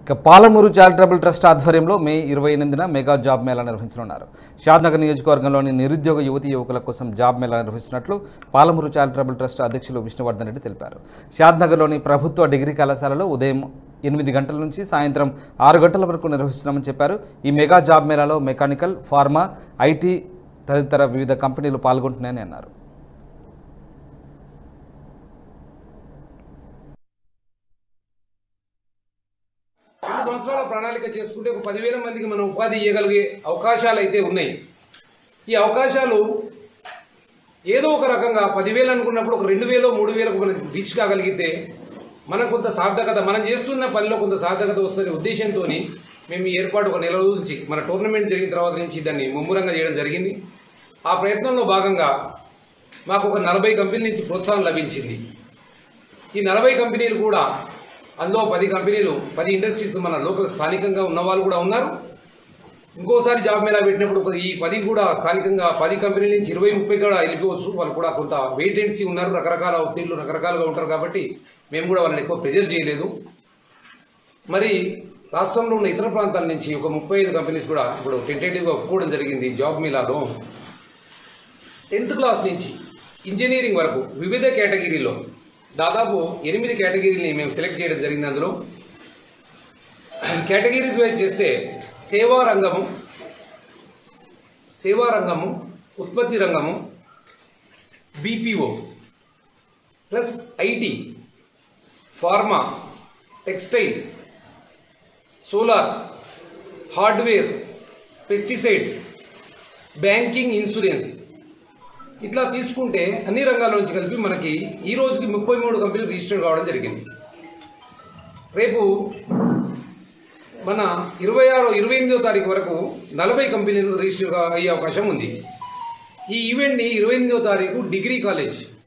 ఇక Palamuru charitable trust ఆధ్వర్యంలో మే ఇరవై ఎనిమిదిన మెగా జాబ్ మేళా నిర్వహించనున్నారు షాద్నగర్ నియోజకవర్గంలోని నిరుద్యోగ యువతి యువకుల కోసం జాబ్ మేళా నిర్వహిస్తున్నట్లు పాలమూరు చారిటబుల్ ట్రస్ట్ అధ్యక్షులు విష్ణువర్ధన్ రెడ్డి తెలిపారు షాద్నగర్లోని ప్రభుత్వ డిగ్రీ కళాశాలలో ఉదయం ఎనిమిది గంటల నుంచి సాయంత్రం ఆరు గంటల వరకు నిర్వహిస్తున్నామని చెప్పారు ఈ మెగా జాబ్ మేళాలో మెకానికల్ ఫార్మా ఐటీ తదితర వివిధ కంపెనీలు పాల్గొంటున్నాయని అన్నారు రెండు సంవత్సరాల ప్రణాళిక చేసుకుంటే ఒక పదివేల మందికి మనం ఉపాధి ఇవ్వగలిగే అవకాశాలు అయితే ఉన్నాయి ఈ అవకాశాలు ఏదో ఒక రకంగా పదివేలు అనుకున్నప్పుడు ఒక రెండు వేలు మూడు వేలకు మనం రీచ్ కాగలిగితే మనకు కొంత సార్థకత మనం చేస్తున్న పనిలో కొంత సార్థకత వస్తుంది ఉద్దేశంతో మేము ఈ ఏర్పాటు ఒక నెల రోజుల నుంచి మన టోర్నమెంట్ జరిగిన తర్వాత నుంచి దాన్ని ముమ్మరంగా చేయడం జరిగింది ఆ ప్రయత్నంలో భాగంగా మాకు ఒక నలభై కంపెనీల నుంచి ప్రోత్సాహం లభించింది ఈ నలభై కంపెనీలు కూడా అందులో పది కంపెనీలు పది ఇండస్ట్రీస్ మన లోకల్ స్థానికంగా ఉన్న వాళ్ళు కూడా ఉన్నారు ఇంకోసారి జాబ్ మేళా పెట్టినప్పుడు ఒక ఈ పది కూడా స్థానికంగా పది కంపెనీల నుంచి ఇరవై ముప్పై కూడా వెళ్ళిపోవచ్చు వాళ్ళు కూడా కొంత వెయిటెన్సీ ఉన్నారు రకరకాల ఒత్తిళ్లు రకరకాలుగా ఉంటారు కాబట్టి మేము కూడా వాళ్ళని ఎక్కువ ప్రెజర్ చేయలేదు మరి రాష్ట్రంలో ఉన్న ఇతర ప్రాంతాల నుంచి ఒక ముప్పై ఐదు కంపెనీస్ కూడా ఇప్పుడు టెంటేటివ్గా ఒప్పుకోవడం జరిగింది జాబ్ మేళాలో టెన్త్ క్లాస్ నుంచి ఇంజనీరింగ్ వరకు వివిధ కేటగిరీలో దాదాపు ఎనిమిది కేటగిరీని మేము సెలెక్ట్ చేయడం జరిగింది అందులో కేటగిరీస్ వైజ్ చేస్తే సేవా రంగము సేవా రంగము ఉత్పత్తి రంగము BPO plus IT pharma textile solar hardware pesticides banking insurance ఇట్లా తీసుకుంటే అన్ని రంగాల నుంచి కలిపి మనకి ఈ రోజుకి ముప్పై మూడు కంపెనీలు రిజిస్టర్ కావడం జరిగింది రేపు మన ఇరవై ఆరు ఇరవై ఎనిమిదో తారీఖు వరకు నలభై కంపెనీలు రిజిస్టర్ కా- అయ్యే అవకాశం ఉంది ఈ ఈవెంట్ని ఇరవై ఎనిమిదో తారీఖు డిగ్రీ కాలేజ్